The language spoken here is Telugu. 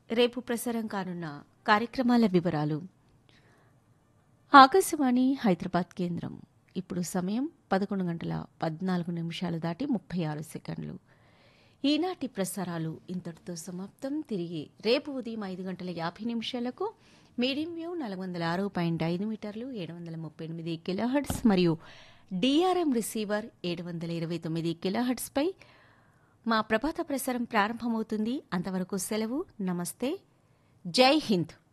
రేపు ప్రసారం కానున్న కార్యక్రమాల వివరాలు ఆకాశవాణి హైదరాబాద్ కేంద్రం ఇప్పుడు సమయం పదకొండు గంటల పద్నాలుగు నిమిషాలు దాటి ముప్పై ఆరు సెకండ్లు ఈనాటి ప్రసారాలు ఇంతటితో సమాప్తం తిరిగి రేపు ఉదయం ఐదు గంటల యాభై నిమిషాలకు మీడియం వ్యూ నాలుగు వందల ఆరు పాయింట్ ఐదు మీటర్లు ఏడు వందల ముప్పై ఎనిమిది కిలోహర్ట్స్ మరియు డిఆర్ఎం రిసీవర్ ఏడు వందల ఇరవై తొమ్మిది కిలోహర్ట్స్పై మా ప్రభాత ప్రసారం ప్రారంభమవుతుంది అంతవరకు సెలవు నమస్తే జై హింద్